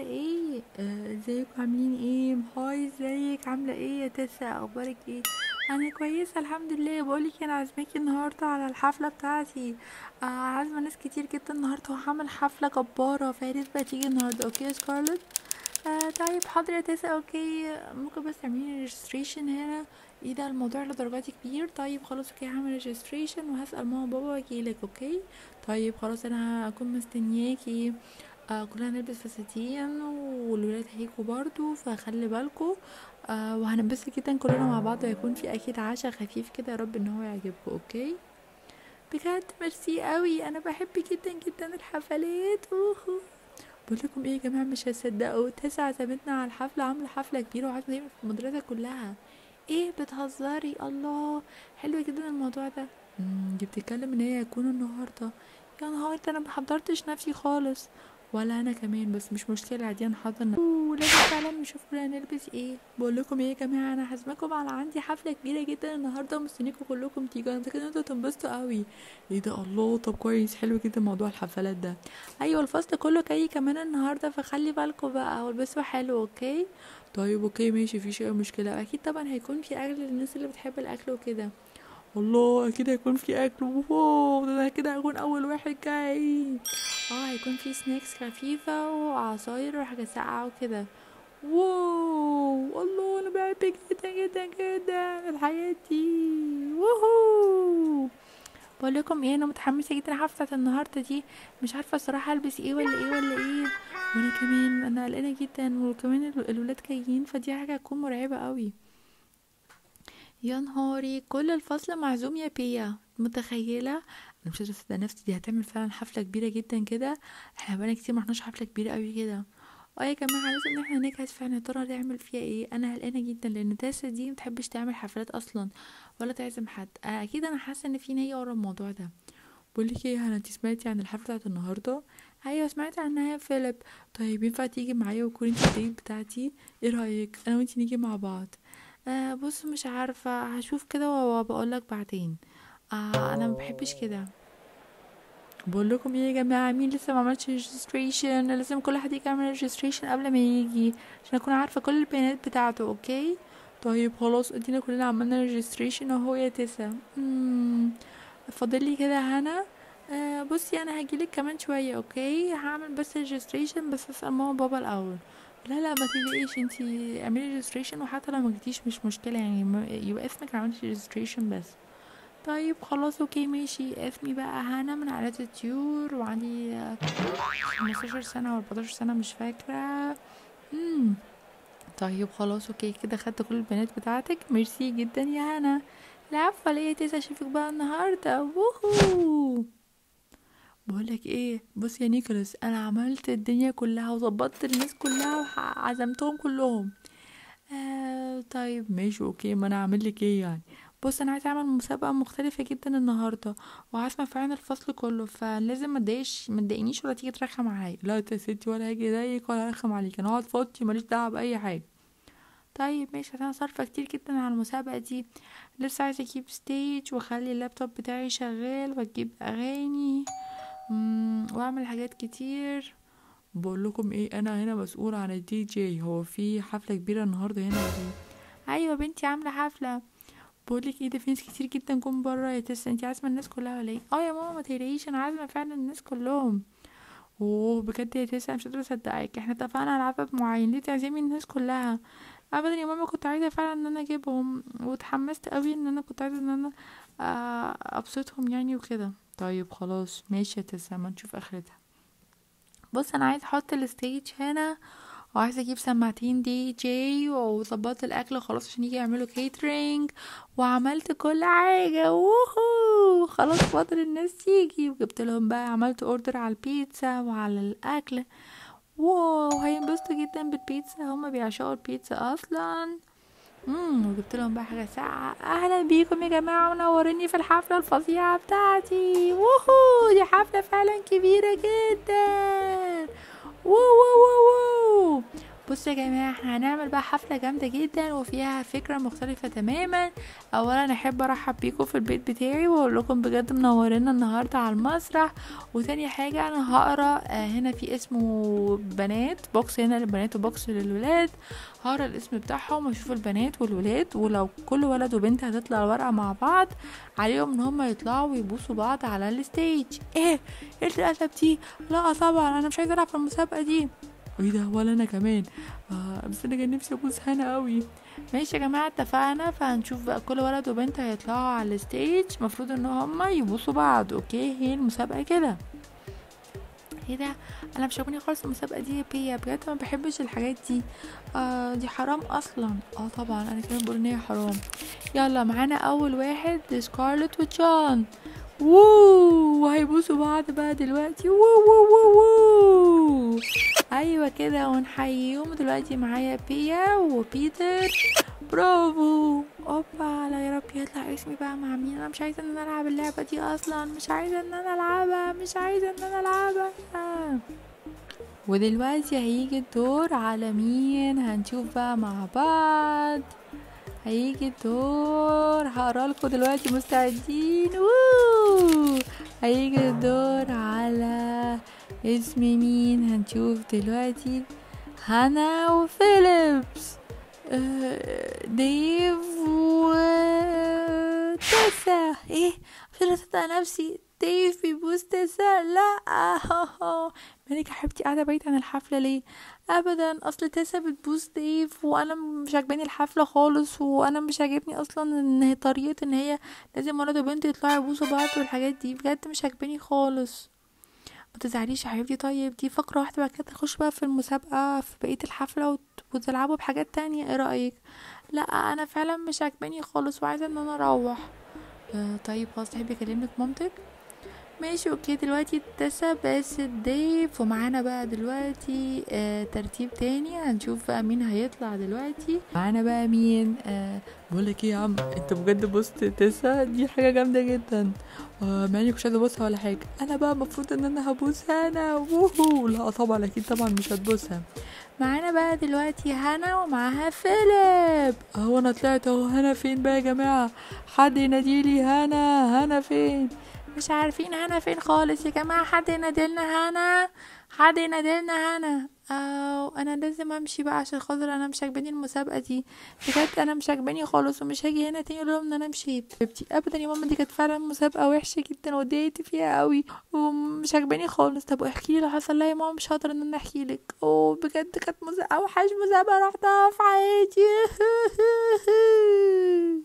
ايه آه، ازيكم عاملين ايه هاي ازيك عامله ايه يا تسا اخبارك ايه انا كويسه الحمد لله بقولك انا عازماكي النهارده على الحفله بتاعتي آه عازمه ناس كتير جدا النهارده وهعمل حفله جباره فياريت بقى تيجي النهارده اوكي يا سكارلت آه طيب حاضر يا تسا اوكي ممكن بس تعملي ريجستريشن هنا ايه ده الموضوع لدرجات كبير طيب خلاص اوكي هعمل ريجستريشن وهسأل ماما وبابا واجيلك اوكي طيب خلاص انا هكون مستنياكي آه كلنا هنلبس فساتين والولاد هيجوا برضو فخلي بالكوا آه وهننبسط جدا كلنا مع بعض وهيكون في اكيد عشاء خفيف كده يا رب ان هو يعجبكم اوكي بجد ميرسي قوي انا بحب جدا جدا الحفلات اوه بقول لكم ايه يا جماعه مش هتصدقوا تسع عزمتنا على الحفله عامله حفله كبيره وعازمه دايما في المدرسه كلها ايه بتهزري الله حلو جدا الموضوع ده مم، دي بتتكلم ان هي هيكون النهارده يا نهار ده انا محضرتش نفسي خالص ولا انا كمان بس مش مشكله عادي نحضر نفسي ولازم فعلا نشوف كلنا هنلبس ايه بقول لكم ايه يا جماعه انا حاسماكم على عندي حفله كبيره جدا النهارده ومستنيكم كلكم تيجوا انا متاكده ان انتوا تنبسطوا قوي ايه ده الله طب كويس حلو جدا موضوع الحفلات ده ايوه الفصل كله جاي كمان النهارده فخلي بالكم بقى والبسوا حلو اوكي طيب اوكي ماشي مفيش اي مشكله اكيد طبعا هيكون في اكل للناس اللي بتحب الاكل وكده الله اكيد هيكون في اكل واو ده انا كده هكون اول واحد جاي اه هيكون في سناكس خفيفه وعصاير وحاجه ساقعه وكده واو الله انا بحب جدا جدا جدا الحياه دي ووهو بقول لكم ايه انا متحمسه جدا لحفله النهارده دي مش عارفه الصراحه البس ايه ولا ايه ولا ايه وانا كمان انا قلقانه جدا وكمان ال- الولاد جايين فدي حاجه هتكون مرعبه قوي يا نهاري كل الفصل معزوم يا بيا متخيله انا مش قادره اصدق نفسي دي هتعمل فعلا حفله كبيره جدا كده احنا بقالنا كتير ما رحناش حفله كبيره قوي كده اه يا جماعه لازم ان احنا نجهز فعلا يا ترى هنعمل فيها ايه انا قلقانه جدا لان تاسا دي متحبش تعمل حفلات اصلا ولا تعزم حد آه، اكيد انا حاسه ان في نيه ورا الموضوع ده بقول لك ايه هنا انت سمعتي عن الحفله بتاعت النهارده ايوه سمعت عنها يا فيليب طيب ينفع تيجي معايا وتكوني انت الديت بتاعتي ايه رايك انا وانت نيجي مع بعض آه بص مش عارفه هشوف كده وبقول لك بعدين آه انا ما بحبش كده بقول لكم ايه يا جماعه مين لسه ما عملش ريجستريشن لازم كل حد يعمل ريجستريشن قبل ما يجي عشان اكون عارفه كل البيانات بتاعته اوكي طيب خلاص ادينا كلنا عملنا ريجستريشن اهو يا تسا امم فاضل لي كده هنا آه بصي انا هجيلك كمان شويه اوكي هعمل بس ريجستريشن بس اسال ماما وبابا الاول لا لا ما تقلقيش انتي اعملي ريجستريشن وحتى لو ما جيتيش مش مشكله يعني ما- يبقى اسمك عملتي ريجستريشن بس طيب خلاص اوكي ماشي اسمي بقى هنا من عائلة الطيور وعندي آه، 15 سنة و 14 سنة مش فاكرة امم طيب خلاص اوكي كده خدت كل البيانات بتاعتك ميرسي جدا يا هنا العفو ليه تسا اشوفك بقى النهاردة ووهو بقولك ايه بص يا نيكولاس انا عملت الدنيا كلها وظبطت الناس كلها وعزمتهم كلهم آه طيب ماشي اوكي ما انا اعمل لك ايه يعني بص انا عايزه اعمل مسابقه مختلفه جدا النهارده وعازمه فعلا الفصل كله فلازم ما تضايقش ما تضايقنيش ولا تيجي ترخم معايا لا يا ستي ولا هاجي اضايقك ولا ارخم عليك انا هقعد فاضي ماليش دعوه باي حاجه طيب ماشي عشان انا صارفه كتير جدا على المسابقه دي لسه عايزه اجيب ستيج واخلي اللابتوب بتاعي شغال واجيب اغاني مم، واعمل حاجات كتير بقول لكم ايه انا هنا مسؤول عن الدي جي هو في حفله كبيره النهارده هنا ولا ايه ايوه بنتي عامله حفله بقولك ايه ده في ناس كتير جدا جم بره يا تسا انتي عازمه الناس كلها ولا ايه اه يا ماما ما تقلقيش انا عازمه فعلا الناس كلهم اوه بجد يا تسا مش قادره اصدقك احنا اتفقنا على عدد معين ليه تعزمي الناس كلها ابدا يا ماما كنت عايزه فعلا ان انا اجيبهم واتحمست قوي ان انا كنت عايزه ان انا آه، ابسطهم يعني وكده طيب خلاص ماشي يا تسا ما نشوف اخرتها بص انا عايزه احط الستيج هنا وعايزه اجيب سماعتين دي جي وظبطت الاكل خلاص عشان يجي يعملوا كيترينج وعملت كل حاجه ووهو خلاص فاضل الناس تيجي وجبت لهم بقى عملت اوردر على البيتزا وعلى الاكل واو هينبسطوا جدا بالبيتزا هما بيعشقوا البيتزا اصلا امم وجبت لهم بقى حاجه ساقعه اهلا بيكم يا جماعه منوريني في الحفله الفظيعه بتاعتي ووهو دي حفله فعلا كبيره جدا وو وو وو وو بصوا يا جماعه احنا هنعمل بقى حفله جامده جدا وفيها فكره مختلفه تماما اولا احب ارحب بيكم في البيت بتاعي واقول لكم بجد منورينا النهارده على المسرح وتاني حاجه انا هقرا آه، هنا في اسمه بنات بوكس هنا للبنات وبوكس للولاد هقرا الاسم بتاعهم واشوف البنات والولاد ولو كل ولد وبنت هتطلع ورقه مع بعض عليهم ان هم يطلعوا ويبوسوا بعض على الستيج ايه ايه القلب دي لا طبعا انا مش عايزه العب في المسابقه دي ايه ده ولا انا كمان آه بس انا كان نفسي ابوس هنا قوي ماشي يا جماعه اتفقنا فهنشوف بقى كل ولد وبنت هيطلعوا على الستيج المفروض ان هما يبوسوا بعض اوكي هي المسابقه كده ايه ده انا مش عاجبني خالص المسابقه دي يا بيا بجد ما بحبش الحاجات دي آه دي حرام اصلا اه طبعا انا كمان بقول ان هي حرام يلا معانا اول واحد سكارلت وجون ووو وهيبوسوا بعض بقى دلوقتي وو وو وو وو ايوه كده ونحييهم دلوقتي معايا بيا وبيتر برافو اوبا لا يا رب يطلع اسمي بقى مع مين انا مش عايزه ان انا العب اللعبه دي اصلا مش عايزه ان انا العبها مش عايزه ان انا العبها آه. ودلوقتي هيجي الدور على مين هنشوف بقى مع بعض هيجي الدور هقرا لكم دلوقتي مستعدين ووو هيجي الدور على اسم مين هنشوف دلوقتي هانا وفيليبس آه، ديف و تسا ايه مش قادرة اصدق نفسي ديف بيبوس تسا لا مالك يا حبيبتي قاعدة بعيد عن الحفلة ليه ابدا اصل تسا بتبوس ديف وانا مش عاجباني الحفلة خالص وانا مش عاجبني اصلا ان هي طريقة ان هي لازم ولد وبنت يطلعوا يبوسوا بعض والحاجات دي بجد مش عاجباني خالص ما تزعليش يا حبيبتي طيب دي فقرة واحدة بعد كده تخش بقى في المسابقة في بقية الحفلة وت- وتلعبوا بحاجات تانية ايه رأيك لا انا فعلا مش عاجباني خالص وعايزة ان انا اروح آه طيب خلاص تحبي اكلمك مامتك ماشي اوكي دلوقتي تسا بس ديف ومعانا بقى دلوقتي آه ترتيب تاني هنشوف بقى مين هيطلع دلوقتي معانا بقى مين آه بقولك ايه يا عم انت بجد بوست تسا دي حاجة جامدة جدا آه مع اني مش عايزة ابوسها ولا حاجة انا بقى المفروض ان انا هبوسها انا ووهو لا طبعا اكيد طبعا مش هتبوسها معانا بقى دلوقتي هنا ومعاها فيليب اهو انا طلعت اهو هنا فين بقى يا جماعة حد يناديلي هنا هنا فين مش عارفين هنا فين خالص يا جماعة حد ينادلنا هنا حد ينادلنا هنا او انا لازم امشي بقى عشان خاطر انا مش عاجباني المسابقة دي بجد انا مش عاجباني خالص ومش هاجي هنا تاني لهم ان انا مشيت حبيبتي ابدا يا ماما دي كانت فعلا مسابقة وحشة جدا واتضايقت فيها قوي ومش عاجباني خالص طب احكي لي لو حصل لها يا ماما مش هقدر ان انا احكي لك وبجد كانت مسابقة اوحش مسابقة رحتها في حياتي